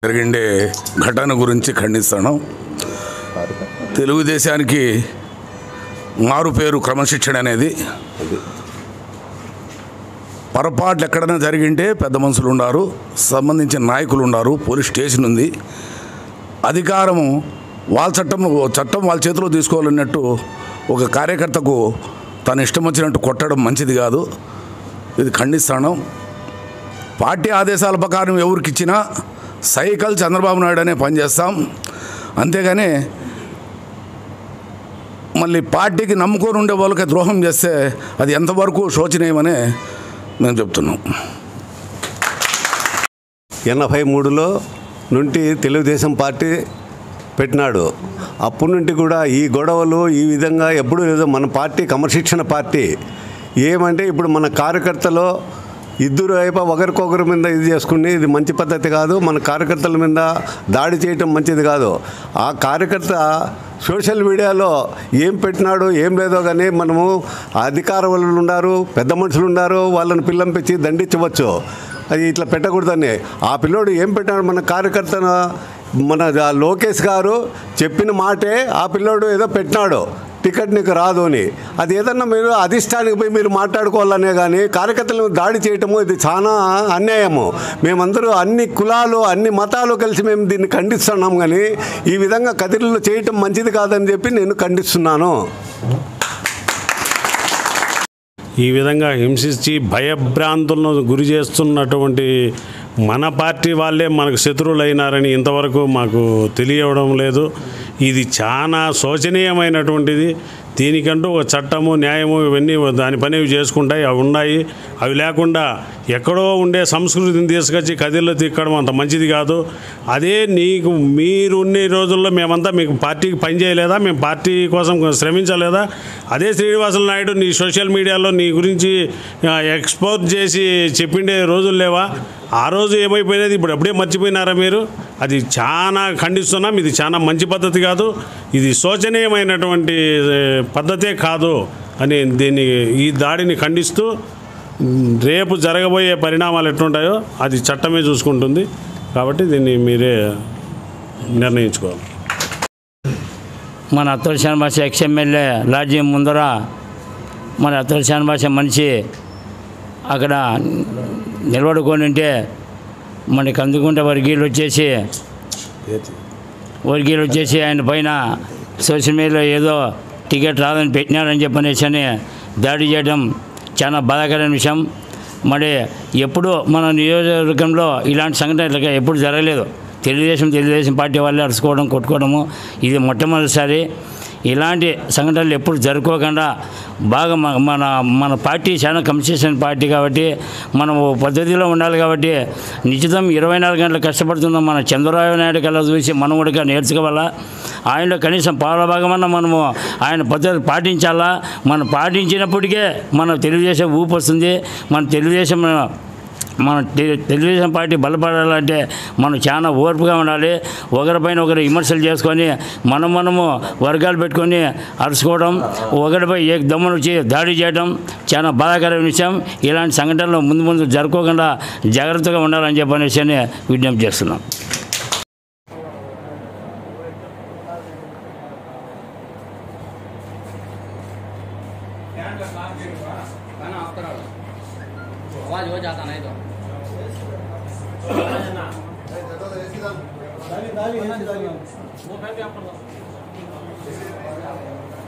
జరిగిండే ఘటన గురించి ఖండిస్తాను తెలుగుదేశానికి మారు పేరు క్రమశిక్షణ అనేది పొరపాట్లు ఎక్కడైనా జరిగింటే పెద్ద మనుషులు ఉన్నారు సంబంధించిన నాయకులు ఉన్నారు పోలీస్ స్టేషన్ ఉంది అధికారము వాళ్ళ చట్టం చట్టం వాళ్ళ చేతిలో తీసుకోవాలన్నట్టు ఒక కార్యకర్తకు తన ఇష్టం వచ్చినట్టు కొట్టడం మంచిది కాదు ఇది ఖండిస్తాను పార్టీ ఆదేశాల ప్రకారం ఎవరికి ఇచ్చినా సైకిల్ చంద్రబాబు నాయుడు అనే పనిచేస్తాం అంతేగాని మళ్ళీ పార్టీకి నమ్ముకొని ఉండే వాళ్ళకి ద్రోహం చేస్తే అది ఎంతవరకు శోచనీయమని మేము చెప్తున్నాం ఎనభై మూడులో నుండి తెలుగుదేశం పార్టీ పెట్టినాడు అప్పటి నుండి కూడా ఈ గొడవలు ఈ విధంగా ఎప్పుడు లేదు మన పార్టీ క్రమశిక్షణ పార్టీ ఏమంటే ఇప్పుడు మన కార్యకర్తలు ఇద్దరు అయిపో ఒకరికొకరి మీద ఇది చేసుకుని ఇది మంచి పద్ధతి కాదు మన కార్యకర్తల మీద దాడి చేయటం మంచిది కాదు ఆ కార్యకర్త సోషల్ మీడియాలో ఏం పెట్టినాడు ఏం లేదో కానీ మనము అధికార వాళ్ళు ఉన్నారు పెద్ద మనుషులు ఉన్నారు వాళ్ళని పిల్లంపించి దండించవచ్చు అది ఇట్లా పెట్టకూడదని ఆ పిల్లోడు ఏం పెట్టాడు మన కార్యకర్తను మన ఆ లోకేష్ గారు చెప్పిన మాటే ఆ పిల్లోడు ఏదో పెట్టినాడు టికెట్ నీకు రాదు అని అది ఏదన్నా మీరు అధిష్టానికి పోయి మీరు మాట్లాడుకోవాలనే కానీ కార్యకర్తలను దాడి చేయటము ఇది చాలా అన్యాయము మేమందరూ అన్ని కులాలు అన్ని మతాలు కలిసి మేము దీన్ని ఖండిస్తున్నాం కానీ ఈ విధంగా కదిరిలో చేయటం మంచిది కాదని చెప్పి నేను ఖండిస్తున్నాను ఈ విధంగా హింసించి భయభ్రాంతులను గురి చేస్తున్నటువంటి మన పార్టీ వాళ్ళే మనకు శత్రువులైనారని ఇంతవరకు మాకు తెలియవడం లేదు ఇది చాలా శోచనీయమైనటువంటిది దీనికంటూ ఒక చట్టము న్యాయము ఇవన్నీ దాని పని ఇవి చేసుకుంటాయి అవి ఉన్నాయి అవి లేకుండా ఎక్కడో ఉండే సంస్కృతిని తీసుకొచ్చి కదిల్లో తిక్కడం అంత మంచిది కాదు అదే నీకు మీరు ఉన్న రోజుల్లో మేమంతా మీకు పార్టీకి పని చేయలేదా మేము పార్టీ కోసం శ్రమించలేదా అదే శ్రీనివాసులు నాయుడు నీ సోషల్ మీడియాలో నీ గురించి ఆ, ఎక్స్పోజ్ చేసి చెప్పిండే రోజులు లేవా ఆ రోజు ఏమైపోయినది ఇప్పుడు అప్పుడే మర్చిపోయినారా మీరు అది చాలా ఖండిస్తున్నాం ఇది చాలా మంచి పద్ధతి కాదు ఇది శోచనీయమైనటువంటి ఏ, పద్ధతే కాదు అని దీన్ని ఈ దాడిని ఖండిస్తూ ఉమ్, రేపు జరగబోయే పరిణామాలు ఎట్లుంటాయో అది చట్టమే చూసుకుంటుంది కాబట్టి దీన్ని మీరే నిర్ణయించుకోవాలి మన Atturu Shanbhasha ex MLA lodge ముందర మన అత్తూరు శానభాష మనిషి అక్కడ నిలబడుకొని ఉంటే మనకి అందుకుంటే వర్గీయులు వచ్చేసి వర్గీయులు వచ్చేసి ఆయన పైన సోషల్ మీడియాలో ఏదో టికెట్ రాదని పెట్టినారని చెప్పనేసి అని దాడి చేయడం చాలా బాధాకరమైన విషయం మరి ఎప్పుడు మన నియోజకవర్గంలో ఇలాంటి సంఘటనలు ఎప్పుడు జరగలేదు తెలుగుదేశం తెలుగుదేశం పార్టీ వాళ్ళే అరుచుకోవడం కొట్టుకోవడము ఇది మొట్టమొదటిసారి ఇలాంటి సంఘటనలు ఎప్పుడు జరుపుకోకుండా బాగా మ- మన మన పార్టీ చాలా కన్సెషన్ పార్టీ కాబట్టి మనం ఓ పద్ధతిలో ఉండాలి కాబట్టి నిశ్చితం ఇరవై నాలుగు గంటలు కష్టపడుతున్నాం మన చంద్రబాబు నాయుడు కల్లా చూసి మనం కూడా నేర్చుకోవాలా ఆయనలో కనీసం పాల భాగమన్నా మనము ఆయన పద్ధతి పాటించాలా మనం పాటించినప్పటికే మన తెలుగుదేశం ఊపు వస్తుంది మన తెలుగుదేశం మన తె- తెలుగుదేశం పార్టీ బలపడాలంటే మనం చాలా ఓర్పుగా ఉండాలి ఒకరిపైన ఒకరు విమర్శలు చేసుకొని మనం మనము వర్గాలు పెట్టుకొని అరుచుకోవడం ఒకరిపై ఏ దమ్మును వచ్చి దాడి చేయడం చాలా బాధాకరమైన విషయం ఇలాంటి సంఘటనలు ముందు ముందు జరుపుకోకుండా జాగ్రత్తగా ఉండాలని చెప్పనేసి అని విజ్ఞప్తి చేస్తున్నాం आवाज हो जाता नहीं तो वो फैल गया ऊपर तो।